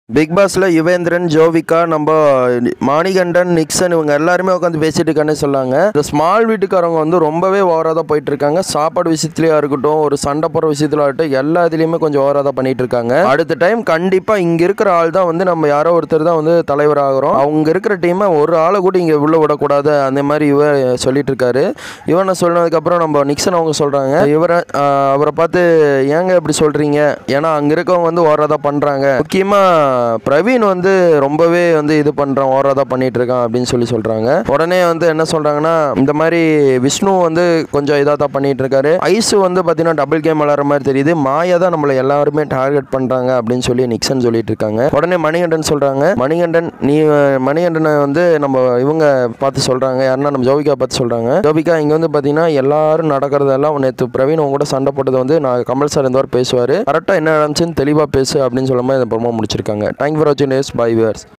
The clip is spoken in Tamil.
பிக் பாஸ்ல யுவேந்திரன் ஜோவிகா நம்ம மாணிகண்டன் நிக்சன் இவங்க எல்லாருமே உட்காந்து பேசிட்டு இருக்கானே சொல்லாங்க இந்த ஸ்மால் வீட்டுக்காரவங்க வந்து ரொம்பவே ஓவராக தான் போயிட்டு இருக்காங்க சாப்பாடு விஷயத்துலயா இருக்கட்டும் ஒரு சண்டை போடுற விஷயத்துல ஆகட்டும் எல்லா இதுலயுமே கொஞ்சம் ஓவராக தான் பண்ணிட்டு இருக்காங்க அடுத்த டைம் கண்டிப்பா இங்க இருக்கிற ஆள் தான் வந்து நம்ம யாரோ ஒருத்தர் தான் வந்து தலைவர் ஆகிறோம் அவங்க இருக்கிற டீமை ஒரு ஆளை கூட இங்க உள்ள விடக்கூடாது அந்த மாதிரி இவ சொல்லிட்டு இருக்காரு இவனை சொன்னதுக்கப்புறம் நம்ம நிக்சன் அவங்க சொல்றாங்க இவரை ஆஹ், அவரை பார்த்து ஏங்க இப்படி சொல்றீங்க ஏன்னா அங்க இருக்கவங்க வந்து ஓவராக தான் பண்றாங்க முக்கியமா பிரவீன் வந்து ரொம்பவே வந்து இது பண்றான் ஓவராக தான் பண்ணிட்டு இருக்கான் அப்படின்னு சொல்லி சொல்றாங்க உடனே வந்து என்ன சொல்றாங்கன்னா இந்த மாதிரி விஷ்ணு வந்து கொஞ்சம் இதாக தான் பண்ணிட்டு இருக்காரு ஐசு வந்து பார்த்தீங்கன்னா டபுள் கேம் விளாட்ற மாதிரி தெரியுது மாயா தான் நம்மளை எல்லாருமே டார்கெட் பண்றாங்க அப்படின்னு சொல்லி நிக்சன் சொல்லிட்டு இருக்காங்க உடனே மணிகண்டன் சொல்றாங்க மணிகண்டன் நீ அஹ், மணிகண்டனை வந்து நம்ம இவங்க பார்த்து சொல்றாங்க யாருன்னா நம்ம ஜோபிகா பார்த்து சொல்றாங்க ஜோபிகா இங்க வந்து பார்த்தீங்கன்னா எல்லாரும் நடக்கிறதெல்லாம் நேற்று பிரவீன் உங்க கூட சண்டை போட்டது வந்து நான் கமல் சார் இந்த வாரம் பேசுவார் கரெக்டாக என்ன நடந்துச்சுன்னு தெளிவாக பேசு அப்படின்னு சொல்லும்போது இந்த ப்ரோமோ முடிச்சிருக்காங்க தேங்க் ஃபார் வாட்சிங் டேஸ் பை வியர்ஸ்